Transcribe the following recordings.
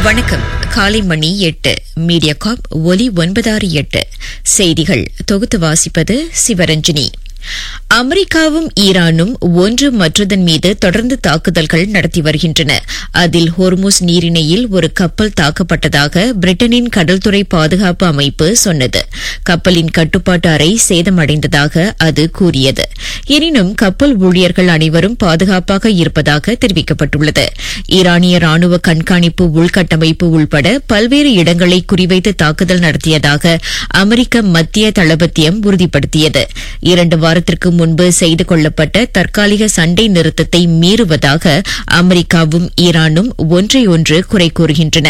வணக்கம் காலை மணி எட்டு மீடியா காப் ஒலி ஒன்பதாறு எட்டு செய்திகள் தொகுத்து வாசிப்பது சிவரஞ்சனி அமெரிக்காவும் ஈரானும் ஒன்று மற்றதன் மீது தொடர்ந்து தாக்குதல்கள் நடத்தி வருகின்றன அதில் ஹோர்முஸ் நீரிணையில் ஒரு கப்பல் தாக்கப்பட்டதாக பிரிட்டனின் கடல்துறை பாதுகாப்பு அமைப்பு சொன்னது கப்பலின் கட்டுப்பாட்டு அறை சேதமடைந்ததாக அது கூறியது எனினும் கப்பல் ஊழியர்கள் அனைவரும் பாதுகாப்பாக இருப்பதாக தெரிவிக்கப்பட்டுள்ளது ஈரானிய ராணுவ கண்காணிப்பு உள்கட்டமைப்பு உள்பட பல்வேறு இடங்களை குறிவைத்து தாக்குதல் நடத்தியதாக அமெரிக்க மத்திய தளபத்தியம் உறுதிப்படுத்தியது இரண்டு வாரத்திற்கு முன்பு செய்து கொள்ளப்பட்ட தற்காலிக சண்டை நிறுத்தத்தை மீறுவதாக அமெரிக்காவும் ஈரானும் ஒன்றையொன்று குறை கூறுகின்றன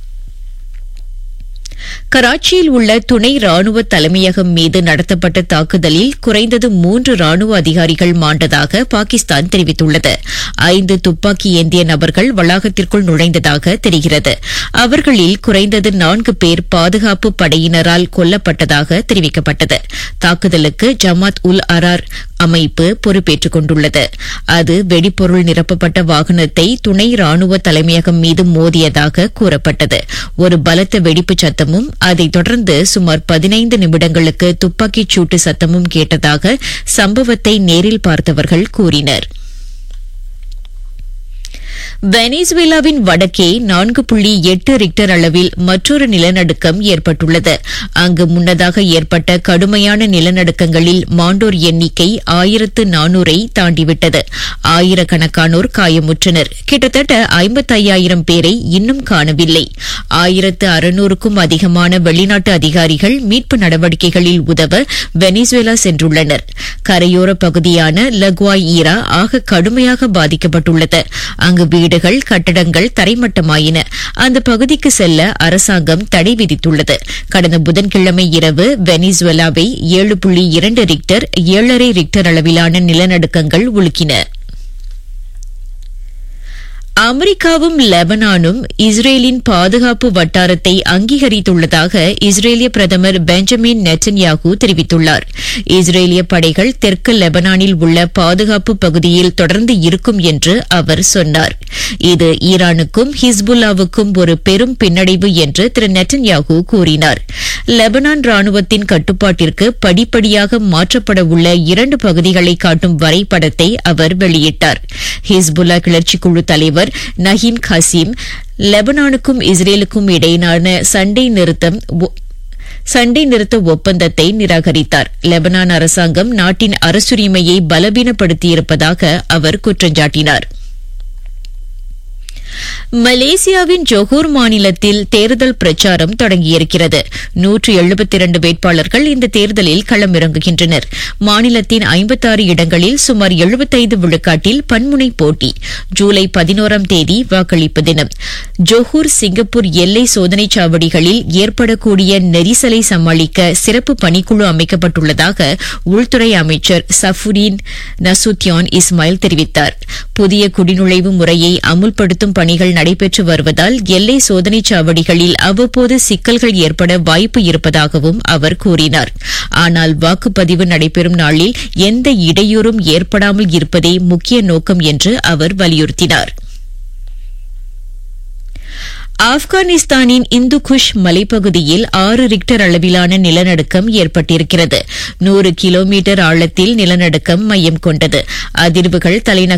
கராச்சியில் உள்ள துணை ராணுவ தலைமையகம் மீது நடத்தப்பட்ட தாக்குதலில் குறைந்தது மூன்று ராணுவ அதிகாரிகள் மாண்டதாக பாகிஸ்தான் தெரிவித்துள்ளது ஐந்து துப்பாக்கி ஏந்திய நபர்கள் வளாகத்திற்குள் நுழைந்ததாக தெரிகிறது அவர்களில் குறைந்தது நான்கு பேர் பாதுகாப்பு படையினரால் கொல்லப்பட்டதாக தெரிவிக்கப்பட்டது தாக்குதலுக்கு ஜமாத் உல் அரார் அமைப்பு பொறுப்பேற்றுக் கொண்டுள்ளது அது வெடிபொருள் நிரப்பப்பட்ட வாகனத்தை துணை ராணுவ தலைமையகம் மீது மோதியதாக கூறப்பட்டது ஒரு பலத்த வெடிப்பு சத்தமும் அதைத் தொடர்ந்து சுமார் பதினைந்து நிமிடங்களுக்கு துப்பாக்கிச் சூட்டு சத்தமும் கேட்டதாக சம்பவத்தை நேரில் பார்த்தவர்கள் கூறினர் வெனிசுவேலாவின் வடக்கே நான்கு புள்ளி எட்டு ரிக்டர் அளவில் மற்றொரு நிலநடுக்கம் ஏற்பட்டுள்ளது அங்கு முன்னதாக ஏற்பட்ட கடுமையான நிலநடுக்கங்களில் மாண்டோர் எண்ணிக்கை ஆயிரத்து நானூரை தாண்டிவிட்டது ஆயிரக்கணக்கானோர் காயமுற்றனர் கிட்டத்தட்ட ஐம்பத்தையாயிரம் பேரை இன்னும் காணவில்லை ஆயிரத்து அறுநூறுக்கும் அதிகமான வெளிநாட்டு அதிகாரிகள் மீட்பு நடவடிக்கைகளில் உதவ வெனிசுவேலா சென்றுள்ளனர் கரையோர பகுதியான லக்வாய் ஈரா ஆக கடுமையாக பாதிக்கப்பட்டுள்ளது அங்கு வீடுகள் கட்டடங்கள் தரைமட்டமாயின அந்த பகுதிக்கு செல்ல அரசாங்கம் தடை விதித்துள்ளது கடந்த புதன்கிழமை இரவு வெனிசுவேலாவை ஏழு புள்ளி இரண்டு ரிக்டர் ஏழரை ரிக்டர் அளவிலான நிலநடுக்கங்கள் உலுக்கின அமெரிக்காவும் லெபனானும் இஸ்ரேலின் பாதுகாப்பு வட்டாரத்தை அங்கீகரித்துள்ளதாக இஸ்ரேலிய பிரதமர் பெஞ்சமின் நெட்டன்யாகு தெரிவித்துள்ளார் இஸ்ரேலிய படைகள் தெற்கு லெபனானில் உள்ள பாதுகாப்பு பகுதியில் தொடர்ந்து இருக்கும் என்று அவர் சொன்னார் இது ஈரானுக்கும் ஹிஸ்புல்லாவுக்கும் ஒரு பெரும் பின்னடைவு என்று திரு நெட்டன்யாகு கூறினார் லெபனான் ராணுவத்தின் கட்டுப்பாட்டிற்கு படிப்படியாக மாற்றப்பட உள்ள இரண்டு பகுதிகளை காட்டும் வரைபடத்தை அவர் வெளியிட்டார் ஹிஸ்புல்லா கிளர்ச்சிக்குழு தலைவர் நஹீம் கசீம் லெபனானுக்கும் இஸ்ரேலுக்கும் இடையிலான சண்டை நிறுத்தம் சண்டை நிறுத்த ஒப்பந்தத்தை நிராகரித்தார் லெபனான் அரசாங்கம் நாட்டின் அரசுரிமையை பலவீனப்படுத்தியிருப்பதாக அவர் குற்றஞ்சாட்டினார் மலேசியாவின் ஜொஹூர் மாநிலத்தில் தேர்தல் பிரச்சாரம் தொடங்கியிருக்கிறது நூற்று எழுபத்தி இரண்டு வேட்பாளர்கள் இந்த தேர்தலில் களமிறங்குகின்றனர் மாநிலத்தின் ஐம்பத்தாறு இடங்களில் சுமார் எழுபத்தைந்து விழுக்காட்டில் பன்முனை போட்டி ஜூலை பதினோராம் தேதி வாக்களிப்பு தினம் ஜொஹூர் சிங்கப்பூர் எல்லை சோதனைச் சாவடிகளில் ஏற்படக்கூடிய நெரிசலை சமாளிக்க சிறப்பு பணிக்குழு அமைக்கப்பட்டுள்ளதாக உள்துறை அமைச்சர் சஃபுடீன் நசுத்தியான் இஸ்மாயில் தெரிவித்தார் புதிய குடிநுழைவு முறையை அமுல்படுத்தும் பணிகள் நடைபெற்று வருவதால் எல்லை சோதனைச் சாவடிகளில் அவ்வப்போது சிக்கல்கள் ஏற்பட வாய்ப்பு இருப்பதாகவும் அவர் கூறினார் ஆனால் வாக்குப்பதிவு நடைபெறும் நாளில் எந்த இடையூறும் ஏற்படாமல் இருப்பதே முக்கிய நோக்கம் என்று அவர் வலியுறுத்தினார் ஆப்கானிஸ்தானின் இந்து குஷ் மலைப்பகுதியில் ஆறு ரிக்டர் அளவிலான நிலநடுக்கம் ஏற்பட்டிருக்கிறது நூறு கிலோமீட்டர் ஆழத்தில் நிலநடுக்கம் மையம் கொண்டது அதிர்வுகள் தலைநகர்